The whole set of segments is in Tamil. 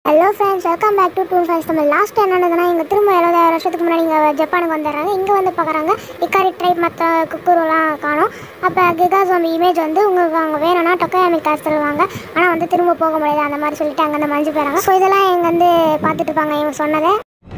hello friends welcome back to two fives Tamil last என்ன நடந்ததுன்னா இங்கே திரும்ப எழுபதாயிரம் வருஷத்துக்கு முன்னாடி இங்கே ஜப்பானுக்கு வந்துடுறாங்க இங்கே வந்து பார்க்குறாங்க இக்காரி ட்ரைப் மற்ற குக்குருலாம் காணும் அப்போ கிகா ஜோம்பி இமேஜ் வந்து உங்களுக்கு அவங்க வேணும்னா டொக்கையாமி காசு தருவாங்க ஆனால் வந்து திரும்ப போக முடியாது அந்த மாதிரி சொல்லிட்டு அங்கே வந்து மஞ்சு போயிறாங்க ஸோ இதெல்லாம் இங்கே வந்து பார்த்துட்டு இருப்பாங்க இவங்க சொன்னதை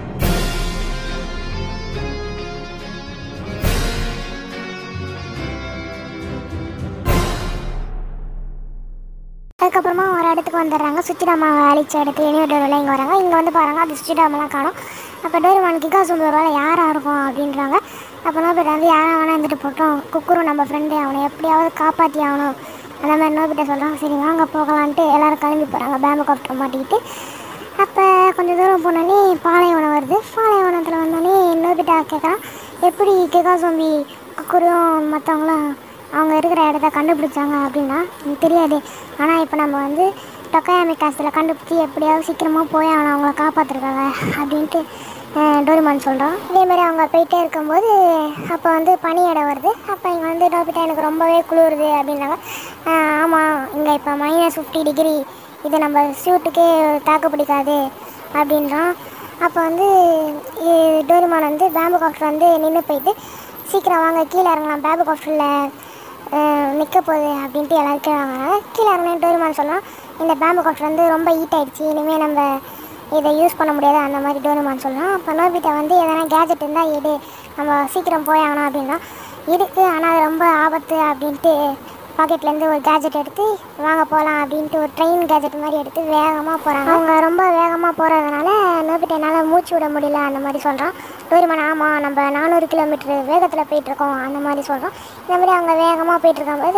அதுக்கப்புறமா ஒரு இடத்துக்கு வந்துடுறாங்க சுச்சிடாமாவை அழிச்ச இடத்துக்கு இனி டோரில் இங்கே வராங்க இங்கே வந்து பாருங்க அது சுச்சிடாமெல்லாம் காணும் அப்போ டோரிமான் கிகா சொம்பு ஒரு வேலை யாராக இருக்கும் அப்படின்றாங்க அப்போ போய்ட்டு வந்து யாராக வேணா இருந்துட்டு போட்டோம் குக்குரும் நம்ம ஃப்ரெண்டு அவனை எப்படியாவது காப்பாற்றி ஆகணும் அந்த மாதிரி நோக்கிட்ட சொல்கிறாங்க சரி வாங்க போகலான்ட்டு எல்லாரும் கிளம்பி போகிறாங்க பேம்பு காப்டர் மாட்டிக்கிட்டு அப்போ கொஞ்சம் தூரம் போனோடனே பாலைவனம் வருது பாலைவனத்தில் வந்தோடனே நோக்கிட்ட கேட்குறான் எப்படி கிகா சோம்பி குக்குரும் மற்றவங்களும் அவங்க இருக்கிற இடத்த கண்டுபிடிச்சாங்க அப்படின்னா எனக்கு தெரியாது ஆனால் இப்போ நம்ம வந்து டொக்காயாமி காசில் கண்டுபிடிச்சி எப்படியாவது சீக்கிரமாக போய் அவனை அவங்கள காப்பாற்றிருக்காங்க அப்படின்ட்டு அஹ், டோரிமான் சொல்கிறான் இதேமாதிரி அவங்க போயிட்டே இருக்கும்போது அப்போ வந்து பனி இடம் வருது அப்போ இங்கே வந்து டோபிட்டா எனக்கு ரொம்பவே குளிருது அப்படின்னாங்க அஹ், ஆமாம் இங்கே இப்போ மைனஸ் ஃபிஃப்டி டிகிரி இது நம்ம சூட்டுக்கே தாக்கு பிடிக்காது அப்படின்றான் அப்போ வந்து இ- டோரிமான் வந்து பேம்பு காஃப்டர் வந்து நின்று போயிட்டு சீக்கிரம் வாங்க கீழே இறங்கலாம் பேம்பு காஃப்டரில் நிற்க போகுது அப்படின்ட்டு எல்லாரும் கீழே வாங்கினாங்க கீழே இறங்கின டோரிமான் சொன்னால் இந்த பேம்பு காஃப்டர் வந்து ரொம்ப ஹீட் ஆயிடுச்சு இனிமேல் நம்ம இதை யூஸ் பண்ண முடியாது அந்த மாதிரி டோரிமான் சொல்லலாம் அப்போ நோபிட்டா வந்து எதனா கேஜெட் இருந்தால் எடு நம்ம சீக்கிரம் போய் ஆகணும் அப்படின்னா இருக்குது ஆனால் அது ரொம்ப ஆபத்து அப்படின்ட்டு பாக்கெட்லேருந்து ஒரு கேஜெட் எடுத்து வாங்க போகலாம் அப்படின்ட்டு ஒரு ட்ரெயின் கேஜெட் மாதிரி எடுத்து வேகமாக போகிறாங்க அவங்க ரொம்ப வேகமாக போகிறதுனால நோபிட்ட என்னால் மூச்சு விட முடியல அந்த மாதிரி சொல்கிறான் டோரிமான் ஆமாம் நம்ம நானூறு கிலோமீட்டர் வேகத்தில் போயிட்டுருக்கோம் அந்த மாதிரி சொல்கிறோம் இந்த மாதிரி அவங்க வேகமாக போயிட்டுருக்கும்போது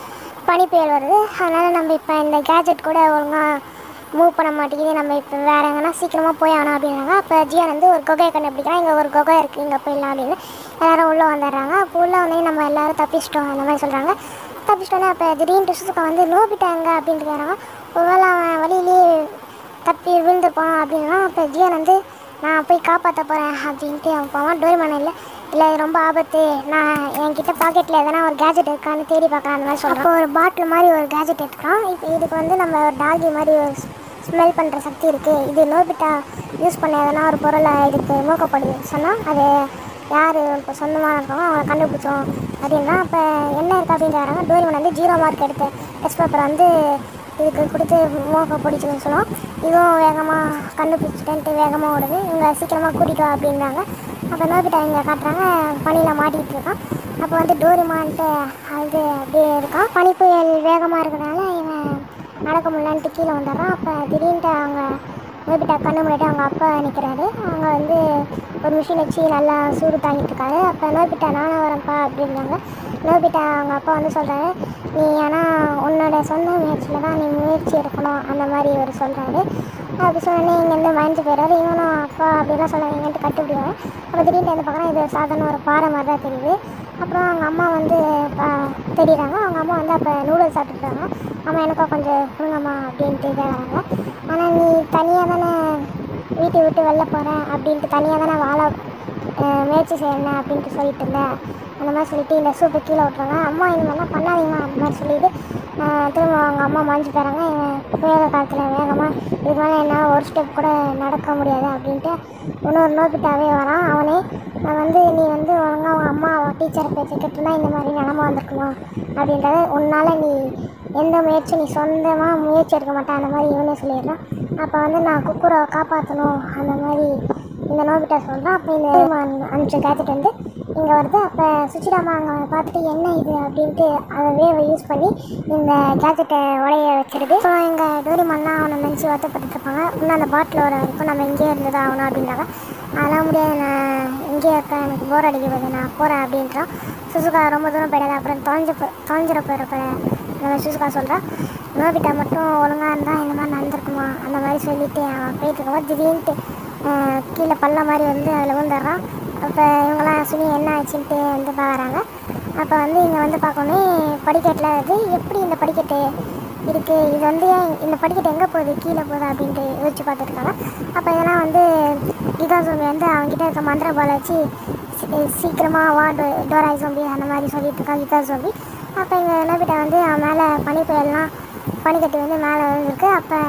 பனி புயல் வருது அதனால் நம்ம இப்போ இந்த கேஜெட் கூட ஒழுங்காக மூவ் பண்ண மாட்டேங்குது நம்ம இப்போ வேறு எங்கன்னா சீக்கிரமாக போய் ஆகணும் அப்படின்னாங்க அப்போ ஜியான் வந்து ஒரு குகையை கண்டுபிடிக்கிறான் இங்கே ஒரு குகை இருக்குது இங்கே போயிடலாம் அப்படின்னு எல்லாரும் உள்ளே வந்துடுறாங்க அப்போ உள்ளே வந்து நம்ம எல்லோரும் தப்பிச்சிட்டோம் அந்த மாதிரி சொல்கிறாங்க தப்பிச்சிட்டோன்னே அப்போ திடீர்னு சுசுக்கா வந்து நோபிட்டாங்க அப்படின்ட்டு கேட்குறாங்க ஒருவேளை அவன் வழியிலேயே தப்பி விழுந்துருப்பான் அப்படின்னா அப்போ ஜியான் வந்து நான் போய் காப்பாற்ற போகிறேன் அப்படின்ட்டு அவன் போவான் டோரிமான் இல்லை இல்லை இது ரொம்ப ஆபத்து நான் என்கிட்ட பாக்கெட்டில் எதனா ஒரு கேஜெட் இருக்கான்னு தேடி பார்க்கலாம் அந்த மாதிரி சொல்கிறேன் அப்போ ஒரு பாட்டில் மாதிரி ஒரு கேஜெட் எடுத்துக்கலாம் இப்போ இதுக்கு வந்து நம்ம ஒரு டாகி மாதிரி ஒரு ஸ்மெல் பண்ணுற சக்தி இருக்குது இது நோபிட்டா யூஸ் பண்ண எதனா ஒரு பொருளை இதுக்கு மூக்கப்படுது சொன்னால் அது யார் இப்போ சொந்தமாக இருக்காங்களோ அவங்கள கண்டுபிடிச்சோம் அப்படின்னா இப்போ என்ன இருக்குது அப்படின்னு கேட்குறாங்க டோரிமன் வந்து ஜீரோ மார்க் எடுத்த டெஸ்ட் பேப்பர் வந்து இதுக்கு கொடுத்து மோக பிடிச்சுன்னு சொன்னோம் இதுவும் வேகமாக கண்டுபிடிச்சிட்டேன்ட்டு வேகமாக ஓடுது இவங்க சீக்கிரமாக கூட்டிகிட்டு வா அப்படின்றாங்க அப்போ நோக்கிட்ட இங்கே காட்டுறாங்க பனியில் மாட்டிகிட்டு இருக்கான் அப்போ வந்து டோரிமான்ட்டு அது அப்படியே இருக்கான் பனி புயல் வேகமாக இருக்கிறதுனால இவன் நடக்க முடியலன்ட்டு கீழே வந்துடுறான் அப்போ திடீர்னுட்டு அவங்க நோபிட்டா கண்ணு முன்னாடி அவங்க அப்பா நிற்கிறாரு அவங்க வந்து ஒரு மிஷின் வச்சு நல்லா சூடு தாங்கிட்டு இருக்காரு அப்போ நோபிட்டா நானும் வரேன்ப்பா அப்படின்றாங்க நோபிட்டா அவங்க அப்பா வந்து சொல்கிறாரு நீ ஆனால் உன்னோட சொந்த முயற்சியில் தான் நீ முயற்சி எடுக்கணும் அந்த மாதிரி அவர் சொல்கிறாரு அப்படி சொன்னோடனே இங்கேருந்து மறைஞ்சு போயிடாரு இவனும் அப்பா அப்படிலாம் சொல்லாதீங்கன்ட்டு கட்டுப்பிடிவாங்க அப்போ திடீர்னு வந்து பார்க்குறேன் இது சாதாரண ஒரு பாறை மாதிரி தான் தெரியுது அப்புறம் அவங்க அம்மா வந்து பா- தெரியுறாங்க அவங்க அம்மா வந்து அப்போ நூடுல்ஸ் சாப்பிட்டுருக்காங்க அம்மா எனக்கும் கொஞ்சம் கொடுங்கம்மா அப்படின்ட்டு கேட்குறாங்க ஆனால் நீ தனியாக தானே வீட்டை விட்டு வெளில போகிறேன் அப்படின்ட்டு தனியாக தானே வாழ அஹ், முயற்சி செய்யணும் அப்படின்ட்டு சொல்லிட்டு இருந்தேன் அந்த மாதிரி சொல்லிட்டு இந்த சூப்பை கீழே விட்றாங்க அம்மா இந்த மாதிரிலாம் பண்ணாதீங்க அந்த மாதிரி சொல்லிட்டு அஹ், திரும்ப அவங்க அம்மா மாஞ்சு போகிறாங்க வேக காலத்தில் வேகமாக இது மேலே என்னால் ஒரு ஸ்டெப் கூட நடக்க முடியாது அப்படின்ட்டு இன்னொரு நோக்கிட்டாவே வரான் அவனே நான் வந்து நீ வந்து ஒழுங்கா அவங்க அம்மா டீச்சரை பேச்சை கேட்டுனா இந்த மாதிரி நிலமை வந்திருக்கணும் அப்படின்றது உன்னால் நீ எந்த முயற்சி நீ சொந்தமாக முயற்சி எடுக்க மாட்டேன் அந்த மாதிரி இவனே சொல்லிடுறான் அப்போ வந்து நான் குக்குரை காப்பாற்றணும் அந்த மாதிரி இந்த நோபிட்டா சொல்கிறான் அப்போ இந்த அனுப்பிச்ச கேத்துட்டு வந்து இங்கே வருது அப்போ சுச்சிடாமா அங்கே பார்த்துட்டு என்ன இது அப்படின்ட்டு அதை வேவை யூஸ் பண்ணி இந்த கேஜெட்டை உடைய வச்சிருது ஸோ எங்கள் டோரிமான்லாம் அவனை நினச்சி வருத்தப்பட்டு இருப்பாங்க இன்னும் அந்த பாட்டில் வர வரைக்கும் நம்ம இங்கேயே இருந்தது ஆகணும் அப்படின்றாங்க அதெல்லாம் முடியாது நான் இங்கேயே இருக்கேன் எனக்கு போர் அடிக்க போகுது நான் போகிறேன் அப்படின்றான் சுசுகா ரொம்ப தூரம் போயிடாது அப்புறம் தொலைஞ்சு போ தொலைஞ்சிட போயிடப்ப அந்த மாதிரி சுசுகா சொல்கிறான் நோபிட்டா மட்டும் ஒழுங்காக இருந்தால் இந்த மாதிரி நடந்திருக்குமா அந்த மாதிரி சொல்லிட்டு அவன் போயிட்டு இருக்கும்போது திடீர்னுட்டு ஆஹ், கீழே பள்ளம் மாதிரி வந்து அதில் விழுந்துடுறான் அப்போ இவங்களாம் சுனி என்ன ஆச்சுன்ட்டு வந்து பார்க்குறாங்க அப்போ வந்து இங்கே வந்து பார்க்கணும் படிக்கட்டில் இது எப்படி இந்த படிக்கட்டு இருக்குது இது வந்து ஏன் இந்த படிக்கட்டு எங்கே போகுது கீழே போகுது அப்படின்ட்டு யோசிச்சு பார்த்துருக்காங்க அப்போ இதெல்லாம் வந்து கிகா சோம்பி வந்து அவங்ககிட்ட இருக்க மந்திர பாலை வச்சு சீ- சீக்கிரமாக வா டோ டோராய் சோம்பி அந்த மாதிரி சொல்லிட்டு இருக்கான் கிகா சோம்பி அப்போ இங்கே நோபிட்டா வந்து அவன் மேலே பனி புயல்லாம் பனிக்கட்டி வந்து மேலே விழுந்திருக்கு அப்போ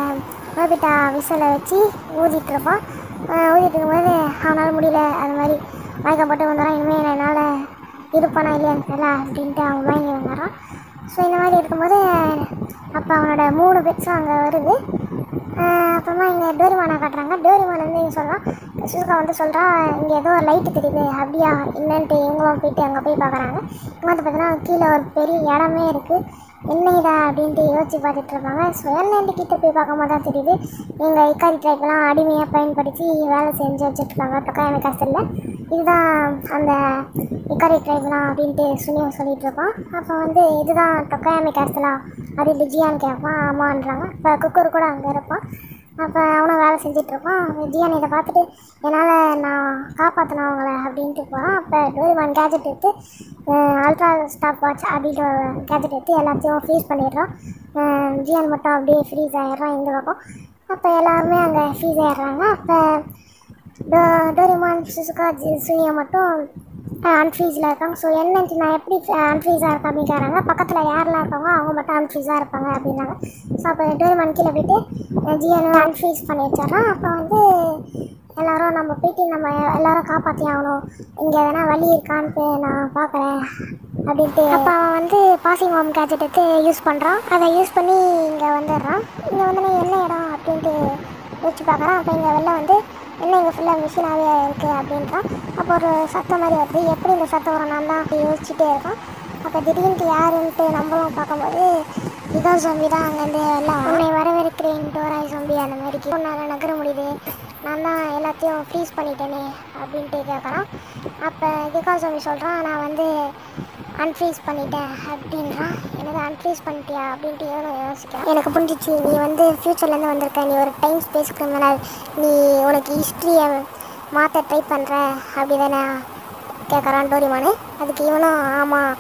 நோபிட்டா விசிலை வச்சு ஊதிட்டு இருப்பான் ஆஹ் ஊதிட்டு இருக்கும்போது அவனால் முடியல அது மாதிரி மயக்கப்பட்டு வந்துடும் இனிமேல் என்னால் இருப்பானா இல்லையான்னு தெரியல அப்படின்ட்டு அவன் மயங்கி வந்துடுறான் ஸோ இந்த மாதிரி இருக்கும்போது அப்போ அவனோட மூணு பெட்ஸும் அங்கே வருது ஆஹ் அப்புறமா இங்கே டோரிமானை காட்டுறாங்க டோரிமான் வந்து இங்கே சொல்கிறான் சுசுகா வந்து சொல்கிறா இங்கே ஏதோ ஒரு லைட்டு தெரியுது அப்படியா என்னன்ட்டு இவங்களும் போயிட்டு அங்கே போய் பார்க்குறாங்க இங்கே வந்து பார்த்தீங்கன்னா கீழே ஒரு பெரிய இடமே இருக்குது என்ன இதா அப்படின்ட்டு யோசிச்சு பார்த்துட்டு இருப்பாங்க ஸோ என்னன்ட்டு கிட்ட போய் பார்க்கும்போது தான் தெரியுது எங்கள் இக்காரி ட்ரைப்லாம் அடிமையாக பயன்படுத்தி வேலை செஞ்சு வச்சுருக்காங்க டொக்காயமை காசலில் இதுதான் அந்த இக்காரி ட்ரைப்லாம் அப்படின்ட்டு சுனியா சொல்லிட்டு இருப்பான் அப்போ வந்து இதுதான் டொக்காயமை காசலா அது லிஜியான்னு கேட்பான் ஆமான்றாங்க இப்போ குக்கர் கூட அங்கே இருப்பான் அப்போ அவனும் வேலை செஞ்சுட்டு இருப்பான் ஜியான் இதை பார்த்துட்டு என்னால் நான் காப்பாற்றினேன் அவங்கள அப்படின்ட்டு போகிறான் அப்போ டோரிமான் கேஜெட் எடுத்து அல்ட்ரா ஸ்டாப் வாட்ச் அப்படின்ற கேஜெட் எடுத்து எல்லாத்தையும் ஃப்ரீஸ் பண்ணிடுறான் அஹ் ஜியான் மட்டும் அப்படியே ஃப்ரீஸ் ஆகிடுறான் இந்த பக்கம் அப்போ எல்லாருமே அங்கே ஃப்ரீஸ் ஆகிடுறாங்க அப்போ டோ டோரிமான் சுசுகா ஜி- சூர்யா மட்டும் அன்ஃப்ரீஸில் இருக்காங்க ஸோ என்னன்ட்டு நான் எப்படி அன்ஃப்ரீஸாக இருக்கேன் அப்படின்னு கேட்குறாங்க பக்கத்தில் யாரெல்லாம் இருக்காங்க அவங்க மட்டும் அன்ஃப்ரீஸாக இருப்பாங்க அப்படின்னாங்க ஸோ அப்போ டோரிமான் கீழே போயிட்டு ஜியனை அன்ஃப்ரீஸ் பண்ணி வச்சிடறான் அப்போ வந்து எல்லாரும் நம்ம போயிட்டு நம்ம எல்லாரும் காப்பாற்றி ஆகணும் இங்கே எதனா வழி இருக்கான்னு போய் நான் பார்க்குறேன் அப்படின்ட்டு அப்போ அவன் வந்து பாசிங் ஹோம் கேஜெட் எடுத்து யூஸ் பண்ணுறான் அதை யூஸ் பண்ணி இங்கே வந்துடுறான் இங்கே வந்து நீ என்ன இடம் அப்படின்ட்டு யோசிச்சு பார்க்குறான் அப்போ இங்கே வெளில வந்து என்ன இங்கே ஃபுல்லாக மிஷினாகவே இருக்குது அப்படின்றான் அப்போ ஒரு சத்தம் மாதிரி வருது எப்படி இந்த சத்தம் வரும் நான் தான் அப்படி யோசிச்சுட்டே இருக்கான் அப்போ திடீர்னு யாருன்ட்டு நம்மளும் பார்க்கும்போது இதோ ஜொம்பி தான் அங்கேருந்து எல்லாம் உன்னை வரவேற்கிறேன் டோராய் ஜொம்பி அந்த மாதிரி உன்னால் நகர முடியுது நான் தான் எல்லாத்தையும் ஃப்ரீஸ் பண்ணிட்டேனே அப்படின்ட்டு கேட்குறான் அப்போ கிகா ஜொம்பி சொல்கிறான் நான் வந்து அன்ஃப்ரீஸ் பண்ணிட்டேன் அப்படின்றான் எனக்கு அன்ஃப்ரீஸ் பண்ணிட்டியா அப்படின்ட்டு இவனும் யோசிக்கிறான் எனக்கு புரிஞ்சிச்சு நீ வந்து ஃப்யூச்சர்லேருந்து வந்திருக்க நீ ஒரு டைம் ஸ்பேஸ் கிரிமினல் நீ உனக்கு ஹிஸ்ட்ரியை மாற்ற ட்ரை பண்ணுற அப்படி தானே கேட்குறான் டோரிமானு அதுக்கு இவனும் ஆமாம்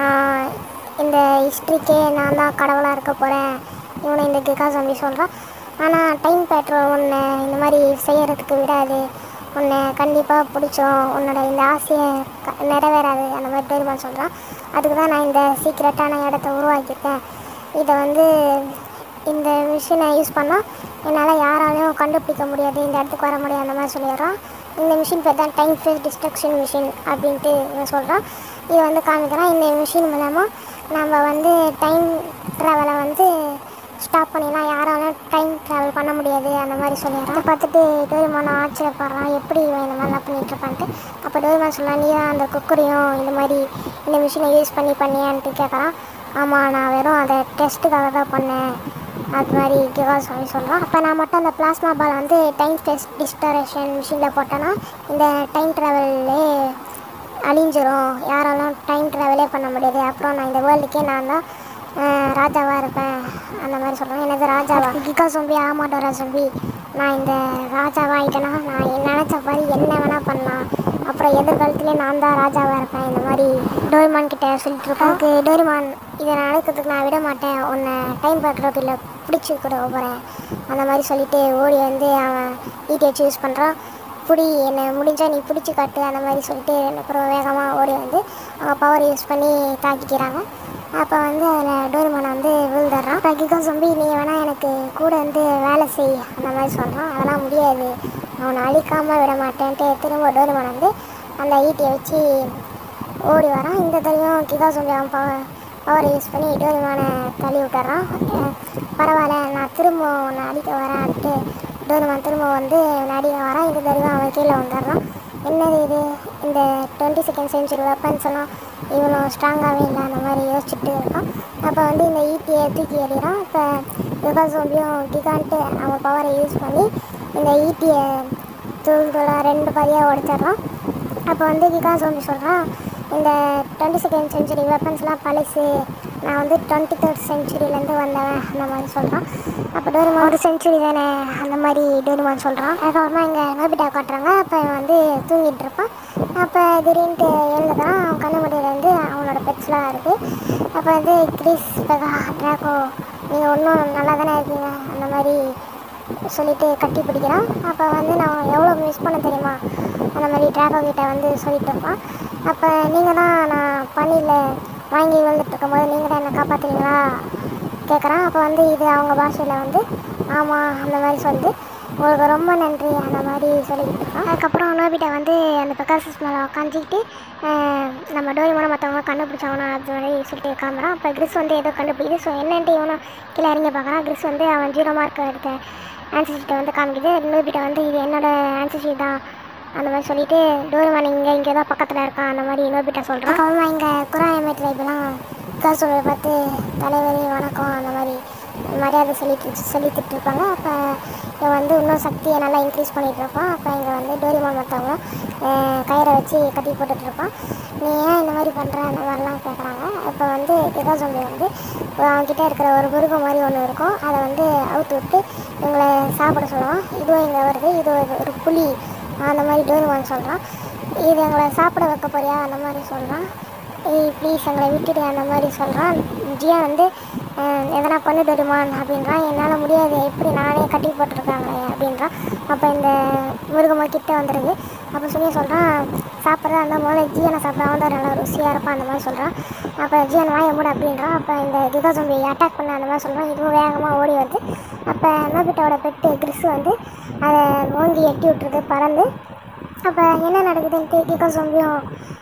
இந்த ஹிஸ்ட்ரிக்கே நான் தான் கடவுளாக இருக்க போகிறேன் இவனை இந்த கிகா ஜம்பி சொல்கிறான் ஆனால் டைம் பேட்ரோல் உன்னை இந்த மாதிரி செய்யறதுக்கு விடாது உன்னை கண்டிப்பாக பிடிச்சோம் உன்னோட இந்த ஆசையை க நிறைவேறாது அந்த மாதிரி டோரிமான் சொல்கிறான் அதுக்கு தான் நான் இந்த சீக்ரெட்டான இடத்த உருவாக்கியிருக்கேன் இதை வந்து இந்த மிஷினை யூஸ் பண்ணால் என்னால் யாராலையும் கண்டுபிடிக்க முடியாது இந்த இடத்துக்கு வர முடியாது அந்த மாதிரி சொல்லிடுறான் இந்த மிஷின் பேர் தான் டைம் ஃபேஸ் டிஸ்ட்ரக்ஷன் மிஷின் அப்படின்ட்டு இவன் சொல்கிறான் இது வந்து காமிக்கிறான் இந்த மிஷின் மூலமாக நம்ம வந்து டைம் ட்ராவலை வந்து ஸ்டாப் பண்ணிடலாம் யாராலும் டைம் ட்ராவல் பண்ண முடியாது அந்த மாதிரி சொல்லிடுறான் அதை பார்த்துட்டு டோரிமான் ஆச்சரியப்படுறான் எப்படி இவன் இந்த மாதிரிலாம் பண்ணிட்டு இருப்பான்ட்டு அப்போ டோரிமான் சொல்லலாம் நீ தான் அந்த குக்கரையும் இந்த மாதிரி இந்த மிஷினை யூஸ் பண்ணி பண்ணியான்ட்டு கேட்குறான் ஆமாம் நான் வெறும் அதை டெஸ்ட்டுக்காக தான் பண்ணேன் அது மாதிரி கிவா சொல்லி சொல்கிறான் அப்போ நான் மட்டும் அந்த பிளாஸ்மா பால் வந்து டைம் டெஸ்ட் டிஸ்டரேஷன் மிஷினில் போட்டேன்னா இந்த டைம் ட்ராவல்லே அழிஞ்சிரும் யாராலும் டைம் ட்ராவலே பண்ண முடியாது அப்புறம் நான் இந்த வேர்ல்டுக்கே நான் தான் ராஜாவாக இருப்பேன் அந்த மாதிரி சொல்கிறேன் எனது ராஜாவா கிகா சொம்பி ஆமாட்டோரா சொம்பி நான் இந்த ராஜாவாகிட்டேன்னா நான் நினச்ச மாதிரி என்ன வேணால் பண்ணலாம் அப்புறம் எதிர்காலத்துலேயே நான் தான் ராஜாவாக இருப்பேன் இந்த மாதிரி டோரிமான் கிட்ட சொல்லிட்டு இருக்கேன் அதுக்கு டோரிமான் இதை நடக்கிறதுக்கு நான் விட மாட்டேன் உன்னை டைம் பார்க்குறதுல பிடிச்சி கூட போகிறேன் அந்த மாதிரி சொல்லிட்டு ஓடி வந்து அவன் ஈட்டி வச்சு யூஸ் பண்ணுறான் பிடி என்னை முடிஞ்சால் நீ பிடிச்சி காட்டு அந்த மாதிரி சொல்லிட்டு அப்புறம் வேகமாக ஓடி வந்து அவங்க பவர் யூஸ் பண்ணி தாக்கிக்கிறாங்க அப்போ வந்து அதில் டோரிமான் வந்து விழுந்துடுறான் ரகிகா சொம்பி நீ வேணால் எனக்கு கூட வந்து வேலை செய் அந்த மாதிரி சொல்கிறான் அதெல்லாம் முடியாது அவனை அழிக்காமல் விட மாட்டேன்ட்டு திரும்ப டோரிமான் வந்து அந்த ஈட்டியை வச்சு ஓடி வரான் இந்த தடவையும் கிகா சொல்லி அவன் பவர் பவரை யூஸ் பண்ணி டோரிமானை தள்ளி விட்டுறான் அஹ் பரவாயில்ல நான் திரும்ப உன்னை அடிக்க வரேன்ட்டு டோரிமான் திரும்ப வந்து உன்னை அடிக்க வரான் இந்த தடவை அவன் கீழே வந்துடுறான் என்னது இது இந்த டுவெண்ட்டி செகண்ட் செஞ்சுரி வெப்பன்ஸ் எல்லாம் இவ்வளோ ஸ்ட்ராங்காகவே இல்லை அந்த மாதிரி யோசிச்சுட்டு இருக்கான் அப்போ வந்து இந்த ஈட்டியை தூக்கி எறிகிறான் இப்போ கிகா சோம்பியும் கிகான்ட்டு அவன் பவரை யூஸ் பண்ணி இந்த ஈட்டியை தூள் தூளாக ரெண்டு பாதியாக உடைச்சிட்றான் அப்போ வந்து கிகா சோம்பி சொல்கிறான் இந்த டுவெண்ட்டி செகண்ட் செஞ்சுரி வெப்பன்ஸ்லாம் பழசு நான் வந்து டுவெண்ட்டி தேர்ட் செஞ்சுரியிலேருந்து வந்தவன் அந்த மாதிரி சொல்கிறான் அப்போ டோரிமான் ஒரு செஞ்சுரி தானே அந்த மாதிரி டோரிமான் சொல்கிறான் அதுக்கப்புறமா இங்கே நோபிட்டா காட்டுறாங்க அப்போ இவன் வந்து தூங்கிட்டு இருப்பான் அப்போ திடீர்னுட்டு எழுதுறான் அவன் கண்ணு முடியிலேருந்து அவனோட பெட்ஸ்லாம் இருக்குது அப்போ வந்து கிறிஸ் பெகா ட்ராக்கோ நீங்கள் ஒன்றும் நல்லா தானே இருக்கீங்க அந்த மாதிரி சொல்லிட்டு கட்டி பிடிக்கிறான் அப்போ வந்து நான் எவ்வளோ மிஸ் பண்ண தெரியுமா அந்த மாதிரி ட்ராகோ கிட்ட வந்து சொல்லிட்டு இருப்பான் அப்போ நீங்கள் தான் நான் பணியில் வாங்கி விழுந்துட்டு இருக்கும்போது நீங்கள் தான் என்னை காப்பாற்றுவீங்களா கேட்குறான் அப்போ வந்து இது அவங்க பாஷையில் வந்து ஆமாம் அந்த மாதிரி சொல்லுது உங்களுக்கு ரொம்ப நன்றி அந்த மாதிரி சொல்லிக்கிட்டு இருக்கான் அதுக்கப்புறம் நோபிட்டா வந்து அந்த பெக்காசஸ் மேலே உக்காந்துக்கிட்டு நம்ம டோரிமான மற்றவங்க கண்டுபிடிச்சாங்கன்னா அது மாதிரி சொல்லிட்டு காமிறான் அப்போ கிறிஸ் வந்து ஏதோ கண்டுபிடிக்குது ஸோ என்னன்ட்டு இவனும் கீழே இறங்கி பார்க்குறான் கிறிஸ் வந்து அவன் ஜீரோ மார்க் எடுத்த ஆன்சர் ஷீட்டை வந்து காமிக்குது நோபிட்டா வந்து இது என்னோட ஆன்சர் ஷீட் தான் அந்த மாதிரி சொல்லிட்டு டோரிமான் இங்கே இங்கே தான் பக்கத்தில் இருக்கான் அந்த மாதிரி நோபிட்டா சொல்கிறான் அப்புறமா இங்கே குராயமே ட்ரைப்லாம் காசோவை பார்த்து தலைவரி வணக்கம் அந்த மாதிரி மரியாதை சொல்லிட்டு சொல்லிட்டு இருப்பாங்க அப்போ இவன் வந்து இன்னும் சக்தியை நல்லா இன்க்ரீஸ் பண்ணிகிட்டு இருப்பான் அப்போ இங்கே வந்து டோரிமான் மற்றவங்க கயிறை வச்சு கட்டி போட்டுட்டு இருப்பான் நீ ஏன் இந்த மாதிரி பண்ணுற அந்த மாதிரிலாம் கேட்குறாங்க இப்போ வந்து கிகாசோம்பி வந்து அவன்கிட்ட இருக்கிற ஒரு மிருகம் மாதிரி ஒன்று இருக்கும் அதை வந்து அவுத்து விட்டு இவங்களை சாப்பிட சொல்லுவான் இதுவும் இங்கே வருது இது ஒரு- ஒரு புலி அந்த மாதிரி டோரிமான் சொல்கிறான் இது எங்களை சாப்பிட வைக்க போறியா அந்த மாதிரி சொல்கிறான் ஏய் ப்ளீஸ் எங்களை விட்டுடு அந்த மாதிரி சொல்கிறான் ஜியா வந்து அஹ், எதனா பண்ணு தருமான் அப்படின்றான் என்னால் முடியாது எப்படி நானே கட்டி போட்டிருக்காங்களே அப்படின்றான் அப்போ இந்த மிருகமாக கிட்ட வந்துடுது அப்போ சொல்லி சொல்கிறான் சாப்பிட்றதா இருந்தால் முதல்ல ஜியனை சாப்பிட்றா வந்து நல்லா ருசியாக இருப்பான் அந்த மாதிரி சொல்கிறான் அப்போ ஜியன் வாய மூட அப்படின்றான் அப்போ இந்த கிகாசம்பி அட்டாக் பண்ண அந்த மாதிரி சொல்கிறான் இதுவும் வேகமாக ஓடி வருது அப்போ நோபிட்டாவோட பெட்டு கிறிஸ் வந்து அதை ஓங்கி எட்டி விட்டுருக்கு பறந்து அப்போ என்ன நடக்குதுன்ட்டு கிகோ சோம்பியும்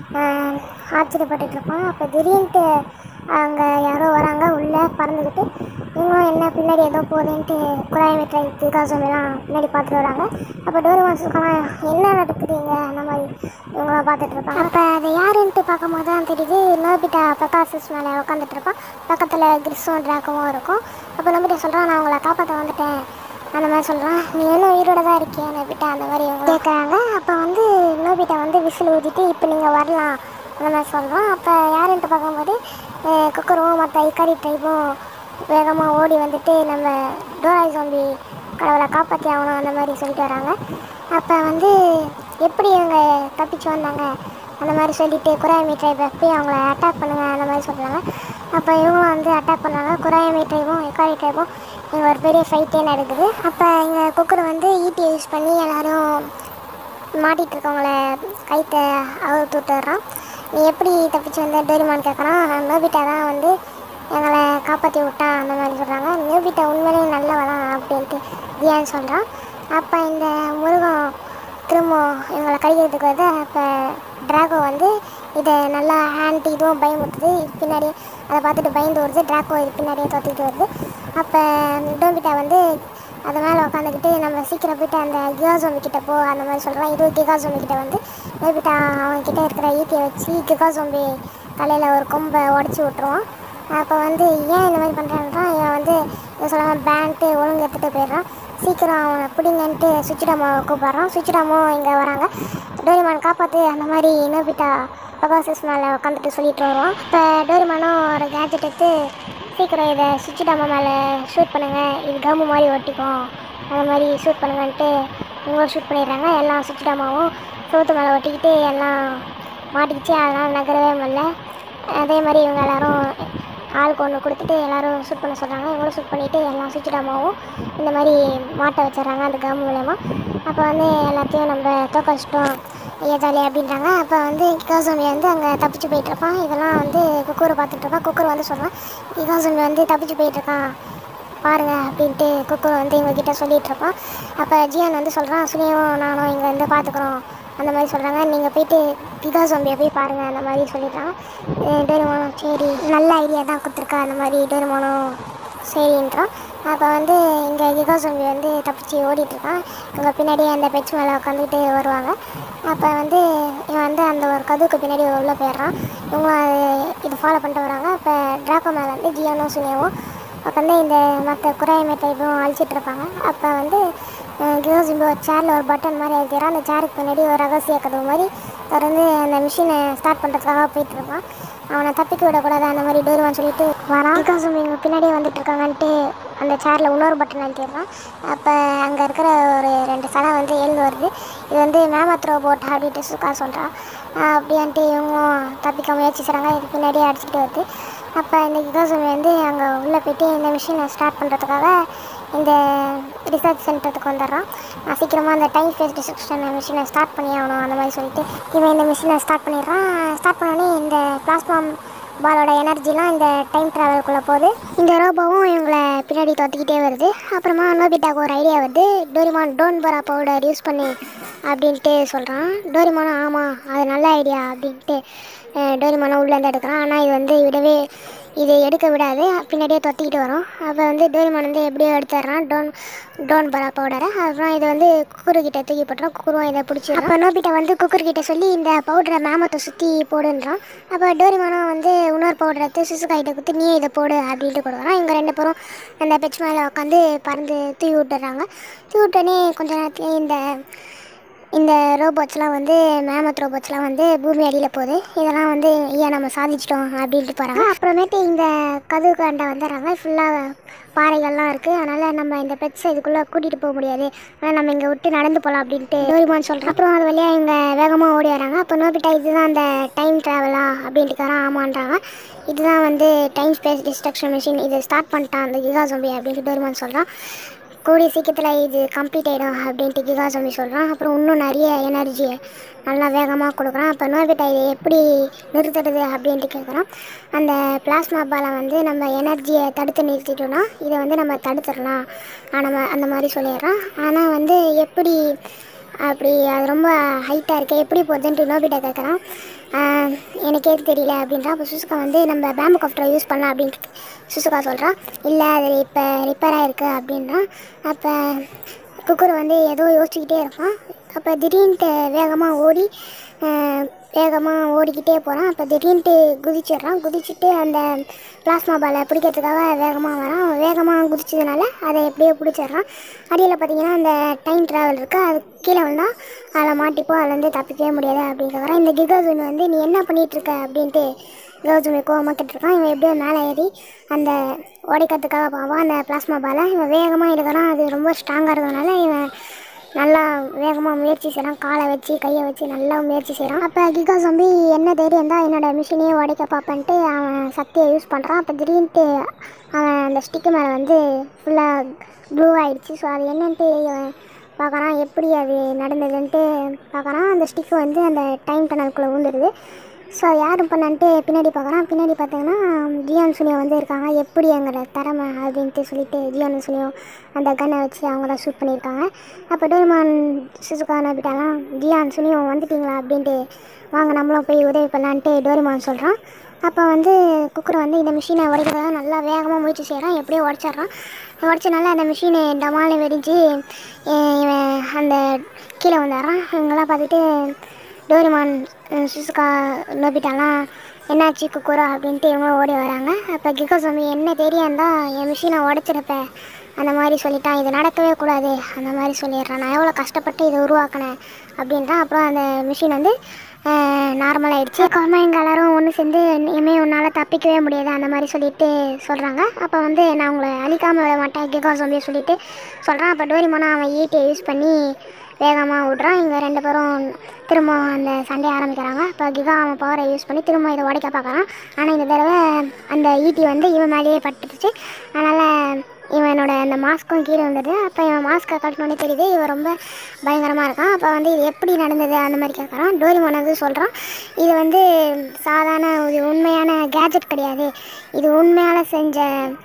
ஆச்சரியப்பட்டுட்டு இருப்பான் அப்போ திடீர்னுட்டு அங்கே யாரோ வராங்க உள்ளே பறந்துக்கிட்டு இவங்களும் என்ன பின்னாடி ஏதோ போகுதுன்ட்டு குழாய் வெட்டுற கிகோ சோம்பிலாம் பின்னாடி பார்த்துட்டு வராங்க அப்போ டோரி மாசுக்கெல்லாம் என்ன நடக்குதுங்க அந்த மாதிரி இவங்களாம் பார்த்துட்டு இருப்பாங்க அப்போ அது யாருன்ட்டு பார்க்கும்போது தான் தெரியுது நோபிட்டா பிரகாசஸ் மேலே உட்காந்துட்டு இருப்பான் பக்கத்தில் கிறிஸும் ட்ராக்கவும் இருக்கும் அப்போ நோபிட்டா சொல்கிறான் நான் உங்களை காப்பாற்ற வந்துட்டேன் அந்த மாதிரி சொல்கிறான் நீ இன்னும் உயிரோட தான் இருக்கியா நோபிட்டா அந்த மாதிரி இவங்க கேட்குறாங்க அப்போ வந்து நோபிட்டா வந்து விசில் ஊதிட்டு இப்போ நீங்கள் வரலாம் அந்த மாதிரி சொல்கிறோம் அப்போ யாருன்ட்டு பார்க்கும்போது அஹ், குக்கரும் மற்ற இக்காரி டைப்பும் வேகமாக ஓடி வந்துட்டு நம்ம டோராய் ஜோம்பி கடவுளை காப்பாற்றி ஆகணும் அந்த மாதிரி சொல்லிட்டு வராங்க அப்போ வந்து எப்படி இவங்க தப்பிச்சு வந்தாங்க அந்த மாதிரி சொல்லிட்டு குராயமி ட்ரைபை போய் அவங்கள அட்டாக் பண்ணுங்க அந்த மாதிரி சொல்கிறாங்க அப்போ இவங்களும் வந்து அட்டாக் பண்ணுறாங்க குராயமி ட்ரைபும் எக்காரி ட்ரைபும் இங்கே ஒரு பெரிய ஃபைட்டே நடக்குது அப்போ இங்கே குக்கர் வந்து ஈட்டி யூஸ் பண்ணி எல்லாரும் மாட்டிகிட்டு இருக்கவங்கள கைத்தை அவுத்து விட்டுறான் நீ எப்படி தப்பிச்சு வந்த டோரிமான் கேட்குறான் நோபிட்டா தான் வந்து எங்களை காப்பாற்றி விட்டான் அந்த மாதிரி சொல்கிறாங்க நோபிட்டா உண்மையிலேயே நல்லவதான் அப்படின்ட்டு தியான் சொல்கிறான் அப்போ இந்த முருகம் திரும்ப இவங்களை கடிக்கிறதுக்கு வருது அப்போ ட்ராகோ வந்து இதை நல்லா ஹேண்ட் இதுவும் பயமுறுத்துது பின்னாடியே அதை பார்த்துட்டு பயந்து வருது ட்ராகோ இது பின்னாடியே தொத்திட்டு வருது அப்போ டோபிட்டா வந்து அது மேலே உட்காந்துக்கிட்டு நம்ம சீக்கிரம் போயிட்டு அந்த கிகாசோமி கிட்ட போ அந்த மாதிரி சொல்கிறான் இது கிகாசோமி கிட்ட வந்து டோபிட்டா அவன்கிட்ட இருக்கிற ஈட்டியை வச்சு கிகாசோம்பி தலையில் ஒரு கொம்பை உடச்சி விட்ருவான் அப்போ வந்து ஏன் இந்த மாதிரி பண்ணுறான்றான் இவன் வந்து இதை சொல்லாமல் பேண்ட்டு ஒழுங்கு எடுத்துகிட்டு போயிடுறான் சீக்கிரம் அவனை பிடிங்கன்ட்டு சுச்சிடாமாவை கூப்பிட்றான் சுச்சிடாமும் இங்கே வராங்க டோரிமான் காப்பாற்று அந்த மாதிரி நோபிட்டா பகாசஸ் மேலே உட்காந்துட்டு சொல்லிட்டு வருவான் இப்போ டோரிமானும் ஒரு கேஜெட் எடுத்து சீக்கிரம் இதை சுச்சிடாமா மேலே ஷூட் பண்ணுங்கள் இது கம்மு மாதிரி ஒட்டிக்கும் அந்த மாதிரி ஷூட் பண்ணுங்கன்ட்டு இவங்களும் ஷூட் பண்ணிடுறாங்க எல்லாம் சுச்சிடாமாவும் சோத்து மேலே ஒட்டிக்கிட்டு எல்லாம் மாட்டிக்கிச்சு அதனால் நகரவே முடியல அதே மாதிரி இவங்க எல்லாரும் ஆளுக்கு ஒன்று கொடுத்துட்டு எல்லாரும் ஷூட் பண்ண சொல்கிறாங்க இவங்களும் ஷூட் பண்ணிவிட்டு எல்லாம் சுவிட்சிடாமாவும் இந்த மாதிரி மாட்ட வச்சிடுறாங்க அந்த கம் மூலயமா அப்போ வந்து எல்லாத்தையும் நம்ம தோக்க வச்சிட்டோம் ஐயா ஜாலி அப்படின்றாங்க அப்போ வந்து கிகாசோமி வந்து அங்கே தப்பிச்சு போயிட்டுருப்பான் இதெல்லாம் வந்து குக்கூரை பார்த்துட்டு இருப்பான் குக்கூர் வந்து சொல்கிறான் கிகாசோமி வந்து தப்பிச்சு போயிட்டுருக்கான் பாருங்க அப்படின்ட்டு குக்கூர் வந்து இவங்ககிட்ட சொல்லிட்டு இருப்பான் அப்போ ஜியான் வந்து சொல்கிறான் சுனியும் நானும் இங்கே வந்து பார்த்துக்குறோம் அந்த மாதிரி சொல்கிறாங்க நீங்கள் போயிட்டு கிகா ஜோம்பியை போய் பாருங்கள் அந்த மாதிரி சொல்லிட்டாங்க டோரிமோனும் சரி நல்ல ஐடியா தான் கொடுத்துருக்கா அந்த மாதிரி டோரிமோனும் சரின்றான் அப்போ வந்து இங்கே கிகா ஜோம்பி வந்து தப்பிச்சு ஓடிட்டுருக்கான் இவங்க பின்னாடி அந்த பெட்ஸ் மேலே உட்காந்துட்டு வருவாங்க அப்போ வந்து இவன் வந்து அந்த ஒரு கதுவுக்கு பின்னாடி உள்ளே போயிடுறான் இவங்களும் அது இது ஃபாலோ பண்ணிட்டு வராங்க அப்போ ட்ராக்கோ மேலே வந்து ஜியானோ சுனியாவும் உட்காந்து இந்த மற்ற குறையமை டைப்பும் அழிச்சிட்டு இருப்பாங்க அப்போ வந்து கியோசிம்பி ஒரு சேரில் ஒரு பட்டன் மாதிரி அழுத்திடுறான் அந்த சேருக்கு பின்னாடி ஒரு ரகசிய கதவு மாதிரி திறந்து அந்த மிஷினை ஸ்டார்ட் பண்ணுறதுக்காக போயிட்டு இருப்பான் அவனை தப்பிக்க விடக்கூடாது அந்த மாதிரி டோருவான்னு சொல்லிட்டு வரான் கியோசிம்பி இவங்க பின்னாடியே வந்துட்டு இருக்காங்கன்ட்டு அந்த சேரில் இன்னொரு பட்டன் அழுத்திடுறான் அப்போ அங்கே இருக்கிற ஒரு ரெண்டு சடை வந்து எழுந்து வருது இது வந்து மேமத் ரோபோட் அப்படின்ட்டு சுக்கா சொல்கிறான் அப்படின்ட்டு இவங்களும் தப்பிக்க முயற்சி செய்கிறாங்க இது பின்னாடியே அடிச்சுட்டு வருது அப்போ இந்த கிகாசோமி வந்து அங்கே உள்ளே போயிட்டு இந்த மிஷினை ஸ்டார்ட் பண்ணுறதுக்காக இந்த ரிசர்ச் சென்டருக்கு வந்துடுறான் நான் சீக்கிரமாக அந்த டைம் ஃபேஸ் டிஸ்ட்ரக்ஷன் மிஷினை ஸ்டார்ட் பண்ணி ஆகணும் அந்த மாதிரி சொல்லிட்டு இவன் இந்த மிஷினை ஸ்டார்ட் பண்ணிடுறான் ஸ்டார்ட் பண்ணோடனே இந்த பிளாஸ்மா பாலோட எனர்ஜிலாம் இந்த டைம் ட்ராவலுக்குள்ளே போகுது இந்த ரோபோவும் இவங்களை பின்னாடி தொத்திக்கிட்டே வருது அப்புறமா நோபிட்டாக்கு ஒரு ஐடியா வருது டோரிமான் டோன் பரா பவுடர் யூஸ் பண்ணி அப்படின்ட்டு சொல்கிறான் டோரிமானும் ஆமாம் அது நல்ல ஐடியா அப்படின்ட்டு அஹ், டோரிமானும் உள்ளேருந்து எடுக்கிறான் ஆனால் இது வந்து விடவே இது எடுக்க விடாது பின்னாடியே தொத்திக்கிட்டு வரும் அப்போ வந்து டோரிமான் வந்து எப்படியோ எடுத்துடுறான் டோன் டோன் பரா பவுடரை அப்புறம் இது வந்து குக்குரு கிட்ட தூக்கி போட்டுறோம் குக்குருவும் இதை பிடிச்சி அப்போ நோபிட்டா வந்து குக்குரு கிட்ட சொல்லி இந்த பவுடரை மேமத்தை சுற்றி போடுன்றான் அப்போ டோரிமானும் வந்து இன்னொரு பவுடரை எடுத்து சிசுகாயிட்ட கொடுத்து நீ இதை போடு அப்படின்ட்டு கொடுக்குறான் இவங்க ரெண்டு பேரும் அந்த பெட்ச் மேலே உட்காந்து பறந்து தூவி விட்டுறாங்க தூவி விட்டோடனே கொஞ்ச நேரத்துலேயே இந்த இந்த ரோபோட்ஸ்லாம் வந்து மேமத் ரோபோட்ஸ்லாம் வந்து பூமி அடியில் போகுது இதெல்லாம் வந்து ஐயா நம்ம சாதிச்சிட்டோம் அப்படின்ட்டு போகிறாங்க அப்புறமேட்டு இந்த கதவுக்காண்ட வந்துடுறாங்க ஃபுல்லாக பாறைகள்லாம் இருக்குது அதனால் நம்ம இந்த பெட்ஸை இதுக்குள்ளே கூட்டிகிட்டு போக முடியாது ஆனால் நம்ம இங்கே விட்டு நடந்து போகலாம் அப்படின்ட்டு டோரிமான் சொல்கிறோம் அப்புறம் அது வழியாக இவங்க வேகமாக ஓடி வராங்க அப்போ நோபிட்டா இதுதான் அந்த டைம் ட்ராவலா அப்படின்ட்டு தரான் ஆமான்றாங்க இதுதான் வந்து டைம் ஸ்பேஸ் டிஸ்ட்ரக்ஷன் மிஷின் இது ஸ்டார்ட் பண்ணிட்டான் அந்த கிகா ஜோம்பி அப்படின்ட்டு டோரிமான் சொல்கிறான் கூடிய சீக்கிரத்தில் இது கம்ப்ளீட் ஆகிடும் அப்படின்ட்டு கிகா சாமி சொல்கிறான் அப்புறம் இன்னும் நிறைய எனர்ஜியை நல்லா வேகமாக கொடுக்குறான் அப்போ நோபிட்டா இதை எப்படி நிறுத்துறது அப்படின்ட்டு கேட்குறான் அந்த பிளாஸ்மா பாலை வந்து நம்ம எனர்ஜியை தடுத்து நிறுத்திட்டோம்னா இதை வந்து நம்ம தடுத்துடலாம் நம்ம அந்த மாதிரி சொல்லிடுறான் ஆனால் வந்து எப்படி அப்படி அது ரொம்ப ஹைட்டாக இருக்கே எப்படி போகுதுன்ட்டு நோபிட்டா கேட்குறான் ஆஹ் எனக்கே தெரியல அப்படின்றா அப்போ சுசுகா வந்து நம்ம பேம்பு காஃப்டரை யூஸ் பண்ணலாம் அப்படின்ட்டு சுசுகா சொல்கிறா இல்லை அது இப்போ ரிப்பேர் ஆகிருக்கு அப்படின்றான் அப்போ குக்கர் வந்து ஏதோ யோசிச்சுக்கிட்டே இருப்பான் அப்போ திடீர்னுட்டு வேகமாக ஓடி வேகமாக ஓடிக்கிட்டே போகிறான் அப்போ திடீர்னுட்டு குதிச்சிடுறான் குதிச்சுட்டு அந்த பிளாஸ்மா பாலை பிடிக்கிறதுக்காக வேகமாக வரான் அவன் வேகமாக குதிச்சதுனால அதை எப்படியோ பிடிச்சிடுறான் அடியில் பார்த்தீங்கன்னா அந்த டைம் ட்ராவல் இருக்குது அது கீழே வந்தால் அதில் மாட்டிப்போம் அதுலேருந்து தப்பிக்கவே முடியாது அப்படிங்கிறவரை இந்த கிகாசூமி வந்து நீ என்ன பண்ணிட்டு இருக்க அப்படின்ட்டு கிகாசூமி கோவமாக கேட்டிருக்கான் இவன் எப்படியோ மேலே ஏறி அந்த உடைக்கிறதுக்காக போவான் அந்த பிளாஸ்மா பாலை இவன் வேகமாக இருக்கிறான் அது ரொம்ப ஸ்ட்ராங்காக இருக்கிறதுனால இவன் நல்லா வேகமாக முயற்சி செய்கிறான் காலை வச்சு கையை வச்சு நல்லா முயற்சி செய்கிறான் அப்போ கிகா ஜம்பி என்ன தைரியம் தான் என்னோட மிஷினையே உடைக்க பார்ப்பன்ட்டு அவன் சக்தியை யூஸ் பண்ணுறான் அப்போ திடீர்னுட்டு அவன் அந்த ஸ்டிக்கு மேலே வந்து ஃபுல்லாக ப்ளூ ஆயிடுச்சு ஸோ அது என்னன்ட்டு இவன் பார்க்குறான் எப்படி அது நடந்ததுன்ட்டு பார்க்குறான் அந்த ஸ்டிக்கு வந்து அந்த டைம் டனலுக்குள்ளே விழுந்துருது ஸோ யார் பண்ணன்ட்டு பின்னாடி பார்க்குறான் பின்னாடி பார்த்தீங்கன்னா ஜியான் சுனியோ வந்து இருக்காங்க எப்படி எங்களோட திறமை அப்படின்ட்டு சொல்லிட்டு ஜியான் சுனியோ அந்த கன்னை வச்சு அவங்க தான் ஷூட் பண்ணியிருக்காங்க அப்போ டோரிமான் சிசுகா நம்பிட்டாலாம் ஜியான் சுனியோ வந்துட்டீங்களா அப்படின்ட்டு வாங்க நம்மளும் போய் உதவி பண்ணலான்ட்டு டோரிமான் சொல்கிறான் அப்போ வந்து குக்கர் வந்து இந்த மிஷினை உடைக்கிறதா நல்லா வேகமாக முயற்சி செய்கிறான் எப்படியோ உடச்சிட்றான் உடச்சனால அந்த மிஷினை டமாலை வெடிஞ்சு அஹ் இவன் அந்த கீழே வந்துடுறான் இவங்கெல்லாம் பார்த்துட்டு டோரிமான் அஹ் சுசுகா நோபிட்டாலாம் என்னாச்சு குக்குரா அப்படின்ட்டு இவங்க ஓடி வராங்க அப்போ கிகோசாமி என்ன தெரியும் தான் என் மிஷினை உடச்சிருப்ப அந்த மாதிரி சொல்லிட்டான் இது நடக்கவே கூடாது அந்த மாதிரி சொல்லிடுறான் நான் எவ்வளோ கஷ்டப்பட்டு இதை உருவாக்கினேன் அப்படின்றான் அப்புறம் அந்த மிஷின் வந்து நார்மல் ஆயிடுச்சு அப்புறமா எங்கள் எல்லாரும் ஒன்று சேர்ந்து இனிமே உன்னால் தப்பிக்கவே முடியாது அந்த மாதிரி சொல்லிட்டு சொல்கிறாங்க அப்போ வந்து நான் உங்களை அழிக்காமல் விட மாட்டேன் கிகா சோம்பியை சொல்லிட்டு சொல்கிறான் அப்போ டோரிமோனா அவன் ஈட்டியை யூஸ் பண்ணி வேகமாக விட்றான் இங்கே ரெண்டு பேரும் திரும்ப அந்த சண்டையை ஆரம்பிக்கிறாங்க அப்போ கிகா அவன் பவரை யூஸ் பண்ணி திரும்ப இதை உடைக்க பார்க்குறான் ஆனால் இந்த தடவை அந்த ஈட்டி வந்து இவன் மேலேயே பட்டுருச்சு அதனால் இவனோட அந்த மாஸ்க்கும் கீழே வந்துடுது அப்போ இவன் மாஸ்க்கை கட்டணுன்னே தெரியுது இவன் ரொம்ப பயங்கரமாக இருக்கான் அப்போ வந்து இது எப்படி நடந்தது அந்த மாதிரி கேட்குறான் டோரிமோன் வந்து சொல்கிறான் இது வந்து சாதாரண ஒரு உண்மையான கேஜெட் கிடையாது இது உண்மையால் செஞ்ச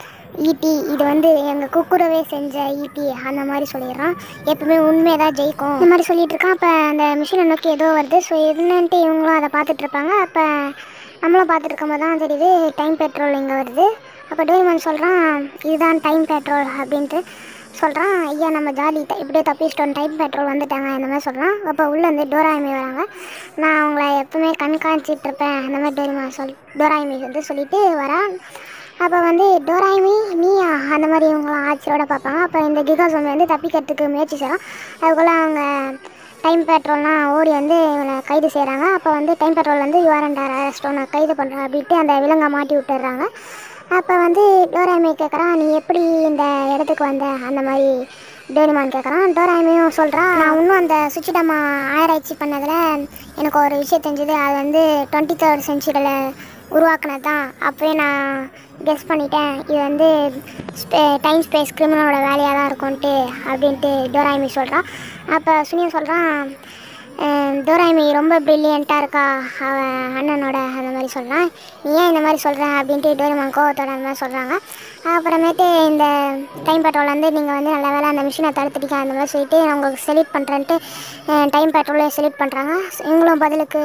ஈட்டி இது வந்து எங்கள் குக்குரவே செஞ்ச ஈட்டி அந்த மாதிரி சொல்லிடுறான் எப்பவுமே உண்மையை தான் ஜெயிக்கும் இந்த மாதிரி சொல்லிட்டு இருக்கான் அப்போ அந்த மிஷினை நோக்கி ஏதோ வருது ஸோ என்னன்ட்டு இவங்களும் அதை பார்த்துட்டு இருப்பாங்க அப்போ நம்மளும் பார்த்துட்டு இருக்கும்போது தான் தெரியுது டைம் பெட்ரோல் இங்கே வருது அப்போ டோரிமான் சொல்கிறான் இதுதான் டைம் பெட்ரோல் அப்படின்ட்டு சொல்கிறான் ஐயா நம்ம ஜாலி த- இப்படியே தப்பிச்சிட்டோம் டைம் பெட்ரோல் வந்துட்டாங்க அந்த மாதிரி சொல்கிறான் அப்போ உள்ளே வந்து டோராயமி வராங்க நான் அவங்கள எப்பவுமே கண்காணிச்சிட்டு இருப்பேன் அந்த மாதிரி டோரிமான் சொல் டோராயமி வந்து சொல்லிட்டு வரான் அப்போ வந்து டோராயமி நீயா அந்த மாதிரி இவங்களாம் ஆச்சரியோட பார்ப்பாங்க அப்போ இந்த கிகா சோம்பி வந்து தப்பிக்கிறதுக்கு முயற்சி செய்கிறான் அதுக்குள்ளே அவங்க டைம் பெட்ரோல்லாம் ஓடி வந்து இவனை கைது செய்கிறாங்க அப்போ வந்து டைம் பெட்ரோல் வந்து யுவரண்டார் அரெஸ்ட் உன்னை கைது பண்ணுறேன் அப்படின்ட்டு அந்த விலங்கை மாட்டி விட்டுறாங்க அப்போ வந்து டோராயமி கேட்குறான் நீ எப்படி இந்த இடத்துக்கு வந்த அந்த மாதிரி டோரிமான் கேட்குறான் டோராயமியும் சொல்கிறான் நான் இன்னும் அந்த சுச்சிடமா ஆராய்ச்சி பண்ணதில் எனக்கு ஒரு விஷயம் தெரிஞ்சது அது வந்து டுவெண்ட்டி தேர்ட் செஞ்சுரியில் உருவாக்குனது தான் அப்போயே நான் கெஸ் பண்ணிட்டேன் இது வந்து ஸ்பே டைம் ஸ்பேஸ் கிரிமினலோட வேலையாக தான் இருக்கும்ன்ட்டு அப்படின்ட்டு டோராயமி சொல்கிறான் அப்போ சுனியன் சொல்கிறான் டோராமி ரொம்ப ப்ரில்லியண்ட்டாக இருக்கா அவன் அண்ணனோட அந்த மாதிரி சொல்லலாம் நீ ஏன் இந்த மாதிரி சொல்கிற அப்படின்ட்டு டோரிமான் கோவத்தோட அந்த மாதிரி சொல்கிறாங்க அப்புறமேட்டு இந்த டைம் பெட்ரோல் வந்து நீங்கள் வந்து நல்ல வேலை அந்த மிஷினை தடுத்துட்டீங்க அந்த மாதிரி சொல்லிட்டு நான் உங்களுக்கு செலக்ட் பண்ணுறேன்ட்டு டைம் பெட்ரோலே செலக்ட் பண்ணுறாங்க இவங்களும் பதிலுக்கு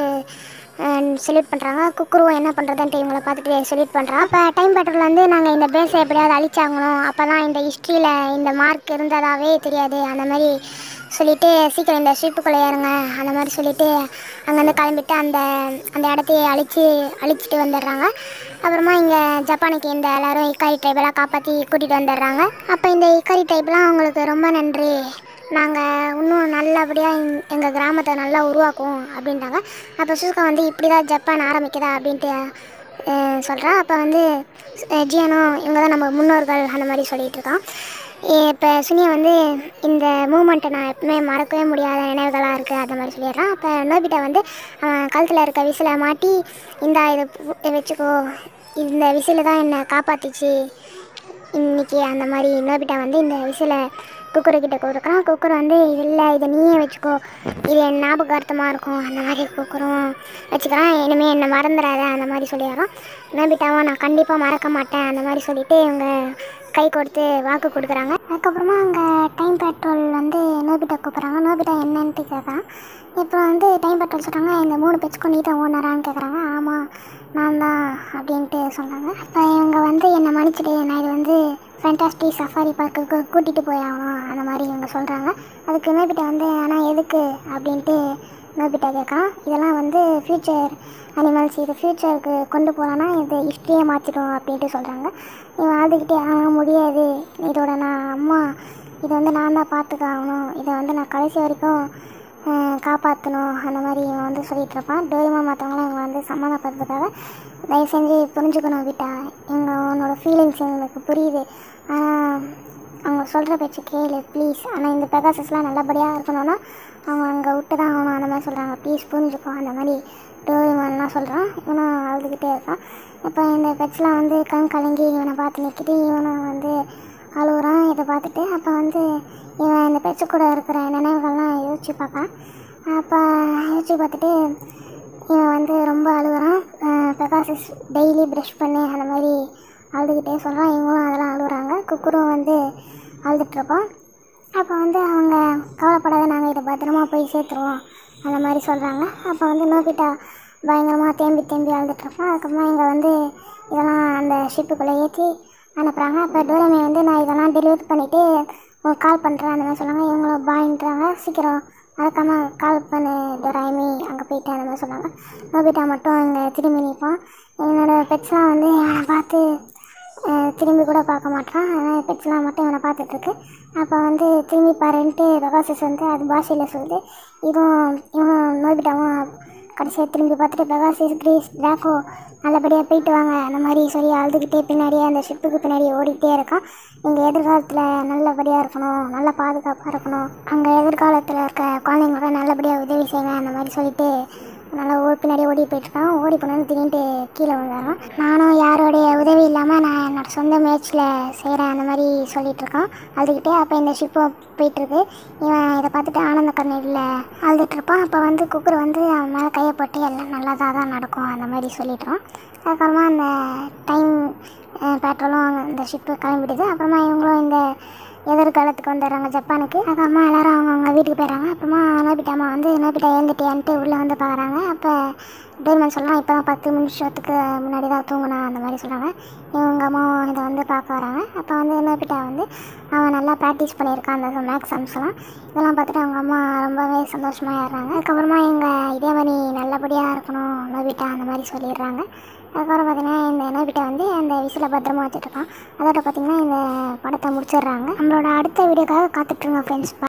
செலக்ட் பண்ணுறாங்க குக்குருவும் என்ன பண்ணுறதுன்ட்டு இவங்கள பார்த்துட்டு செலக்ட் பண்ணுறான் அப்போ டைம் பெட்ரோல் வந்து நாங்கள் இந்த பேஸை எப்படியாவது அழிச்சாகணும் அப்போ தான் இந்த ஹிஸ்ட்ரியில் இந்த மார்க் இருந்ததாகவே தெரியாது அந்த மாதிரி சொல்லிட்டு சீக்கிரம் இந்த ஷிப்புக்குள்ளே ஏறுங்க அந்த மாதிரி சொல்லிட்டு அங்கேருந்து கிளம்பிட்டு அந்த அந்த இடத்தையே அழிச்சு அழிச்சிட்டு வந்துடுறாங்க அப்புறமா இங்கே ஜப்பானுக்கு இந்த எல்லாரும் இக்காரி ட்ரைபெல்லாம் காப்பாற்றி கூட்டிகிட்டு வந்துடுறாங்க அப்போ இந்த இக்காரி ட்ரைப்லாம் அவங்களுக்கு ரொம்ப நன்றி நாங்கள் இன்னும் நல்லபடியாக எங்கள் கிராமத்தை நல்லா உருவாக்குவோம் அப்படின்றாங்க அப்போ சுசுகா வந்து இப்படி தான் ஜப்பான் ஆரம்பிக்குதா அப்படின்ட்டு சொல்கிறா அப்போ வந்து அஹ் ஜியானோ இவங்க தான் நம்ம முன்னோர்கள் அந்த மாதிரி சொல்லிகிட்டு இருக்கான் இப்போ சுனியா வந்து இந்த மூமெண்ட்டை நான் எப்பவுமே மறக்கவே முடியாத நினைவுகளாக இருக்குது அந்த மாதிரி சொல்லிடுறான் அப்போ நோபிட்டா வந்து அவன் கழுத்தில் இருக்க விசிலை மாட்டி இந்தா இதை பு- இதை வச்சுக்கோ இந்த விசில் தான் என்னை காப்பாற்றிச்சு இன்னைக்கு அந்த மாதிரி நோபிட்டா வந்து இந்த விசிலை குக்கரு கிட்ட கொடுக்குறான் குக்கர் வந்து இல்லை இதை நீயே வச்சுக்கோ இது என் ஞாபகார்த்தமாக இருக்கும் அந்த மாதிரி குக்கரும் வச்சுக்கிறான் இனிமேல் என்னை மறந்துடாத அந்த மாதிரி சொல்லிடுறான் நோபிட்டாவும் நான் கண்டிப்பாக மறக்க மாட்டேன் அந்த மாதிரி சொல்லிட்டு இவங்க கை கொடுத்து வாக்கு கொடுக்குறாங்க அதுக்கப்புறமா அங்கே டைம் பெட்ரோல் வந்து நோபிட்டா கூப்பிட்றாங்க நோபிட்டா என்னன்ட்டு கேட்குறான் இப்போ வந்து டைம் பெட்ரோல் சொல்கிறாங்க இந்த மூணு பேச்சுக்கும் நீ தான் ஓனரான்னு கேட்குறாங்க ஆமாம் நான் தான் அப்படின்ட்டு சொன்னாங்க அப்போ இவங்க வந்து என்னை மன்னிச்சிட்டு நான் இது வந்து ஃபேண்டாஸ்டி சஃபாரி பார்க்குக்கு கூட்டிகிட்டு போய் ஆகணும் அந்த மாதிரி இவங்க சொல்கிறாங்க அதுக்கு நோபிட்டா வந்து ஆனால் எதுக்கு அப்படின்ட்டு நோபிட்டா கேட்குறான் இதெல்லாம் வந்து ஃப்யூச்சர் அனிமல்ஸ் இது ஃப்யூச்சருக்கு கொண்டு போகலான்னா இது ஹிஸ்ட்ரியை மாற்றிடும் அப்படின்ட்டு சொல்கிறாங்க இவன் அழுதுகிட்டே ஆ முடியாது இதோட நான் அம்மா இதை வந்து நான் தான் பார்த்துக்காகணும் இதை வந்து நான் கடைசி வரைக்கும் காப்பாற்றணும் அந்த மாதிரி இவன் வந்து சொல்லிட்டு இருப்பான் டோரிமா மற்றவங்களாம் இவங்க வந்து சம்மந்தப்படுறதுக்காக தயவு செஞ்சு புரிஞ்சுக்கணும் விட்டா எங்கள் உன்னோட ஃபீலிங்ஸ் எங்களுக்கு புரியுது ஆனால் அவங்க சொல்கிற பேச்சு கேளு ப்ளீஸ் ஆனால் இந்த பெகாசஸ்லாம் நல்லபடியாக இருக்கணும்னா அவங்க அங்கே விட்டு தான் ஆகணும் அந்த மாதிரி சொல்கிறாங்க ப்ளீஸ் புரிஞ்சுக்கோ அந்த மாதிரி டோரிமான்லாம் சொல்கிறான் இவனும் அழுதுகிட்டே இருக்கான் இப்போ இந்த பெட்ஸ்லாம் வந்து கண் கலங்கி இவனை பார்த்து நிற்கிட்டு இவனும் வந்து அழுகுறான் இதை பார்த்துட்டு அப்போ வந்து இவன் இந்த பெட்ஸு கூட இருக்கிற நினைவுகள்லாம் யோசிச்சு பார்க்கான் அப்போ யோசிச்சு பார்த்துட்டு இவன் வந்து ரொம்ப அழுகுறான் பெகாசஸ் டெய்லி ப்ரஷ் பண்ணி அந்த மாதிரி அழுதுகிட்டே சொல்கிறான் இவங்களும் அதெல்லாம் அழுகுறாங்க குக்குரும் வந்து அழுதுட்ருக்கோம் அப்போ வந்து அவங்க கவலைப்படாத நாங்கள் இதை பத்திரமா போய் சேர்த்துருவோம் அந்த மாதிரி சொல்கிறாங்க அப்போ வந்து நோபிட்டா பயங்கரமாக தேம்பி தேம்பி அழுதுட்ருப்போம் அதுக்கப்புறமா இங்கே வந்து இதெல்லாம் அந்த ஷிப்புக்குள்ளே ஏற்றி அனுப்புகிறாங்க அப்போ டோரமே வந்து நான் இதெல்லாம் டெலிவரி பண்ணிவிட்டு உங்களுக்கு கால் பண்ணுறேன் அந்த மாதிரி சொன்னாங்க இவங்களும் பாயின்றாங்க சீக்கிரம் மறக்காமல் கால் பண்ணு டொராய்மி அங்கே போயிட்டு அந்த மாதிரி சொன்னாங்க நோபிட்டா மட்டும் இங்கே திரும்பி நிற்பான் என்னோடய பெட்ஸ்லாம் வந்து இவனை பார்த்து அஹ், திரும்பி கூட பார்க்க மாட்டான் அதனால் பெட்ஸ்லாம் மட்டும் இவனை பார்த்துட்ருக்கு அப்போ வந்து திரும்பி பாருன்ட்டு பெகாசஸ் வந்து அது பாஷையில் சொல்லுது இதுவும் இவன் நோபிட்டாவும் கடைசியாக திரும்பி பார்த்துட்டு பெகாசிஸ் கிரீஸ் டிராக்கோ நல்லபடியாக போயிட்டு வாங்க அந்த மாதிரி சொல்லி அழுதுகிட்டே பின்னாடியே அந்த ஷிப்புக்கு பின்னாடி ஓடிக்கிட்டே இருக்கான் நீங்கள் எதிர்காலத்தில் நல்லபடியாக இருக்கணும் நல்ல பாதுகாப்பாக இருக்கணும் அங்கே எதிர்காலத்தில் இருக்க குழந்தைங்களோட நல்லபடியாக உதவி செய்யுங்க அந்த மாதிரி சொல்லிட்டு நல்லா ஓடி பின்னாடி ஓடி போயிட்டுருக்கான் ஓடி போனது திடீர்னு கீழே விழுந்தாரான் நானும் யாரோடைய உதவி இல்லாமல் நான் என்னோட சொந்த முயற்சியில் செய்கிறேன் அந்த மாதிரி சொல்லிட்டு இருக்கான் அழுதுகிட்டே அப்போ இந்த ஷிப்பும் போயிட்டுருக்கு இவன் இதை பார்த்துட்டு ஆனந்த கண்ணீரில் அழுதுட்டு இருப்பான் அப்போ வந்து குக்கர் வந்து அவன் மேலே கையை போட்டு எல்லாம் நல்லதாக தான் நடக்கும் அந்த மாதிரி சொல்லிட்டுருவான் அதுக்கப்புறமா அந்த டைம் பெட்ரோலும் இந்த ஷிப்பு கிளம்பிடுது அப்புறமா இவங்களும் இந்த எதிர்காலத்துக்கு வந்துடுறாங்க ஜப்பானுக்கு அதுக்கப்புறமா எல்லாரும் அவங்கவுங்க வீட்டுக்கு போயிடுறாங்க அப்புறமா நோபிட்டா அம்மா வந்து நோபிட்டா எழுந்துட்டியான்ட்டு உள்ளே வந்து பார்க்குறாங்க அப்போ டோரிமான் சொல்லலாம் இப்போ தான் பத்து நிமிஷத்துக்கு முன்னாடி தான் தூங்கினா அந்த மாதிரி சொல்கிறாங்க இவங்க அம்மாவும் இதை வந்து பார்க்க வராங்க அப்போ வந்து நோபிட்டா வந்து அவன் நல்லா ப்ராக்டிஸ் பண்ணியிருக்கான் அந்த மேக்ஸ் சம்ஸ்லாம் இதெல்லாம் பார்த்துட்டு அவங்க அம்மா ரொம்பவே சந்தோஷமாக ஏறுறாங்க அதுக்கப்புறமா இவங்க இதே மாதிரி நல்லபடியாக இருக்கணும் நோபிட்டா அந்த மாதிரி சொல்லிடுறாங்க அதுக்கப்புறம் பார்த்தீங்கன்னா இந்த நோபிட்டா வந்து அந்த விசில பத்திரமா வச்சுட்ருக்கான் அதோட பார்த்தீங்கன்னா இந்த படத்தை முடிச்சிடுறாங்க நம்மளோட அடுத்த வீடியோக்காக காத்துட்ருங்க ஃப்ரெண்ட்ஸ்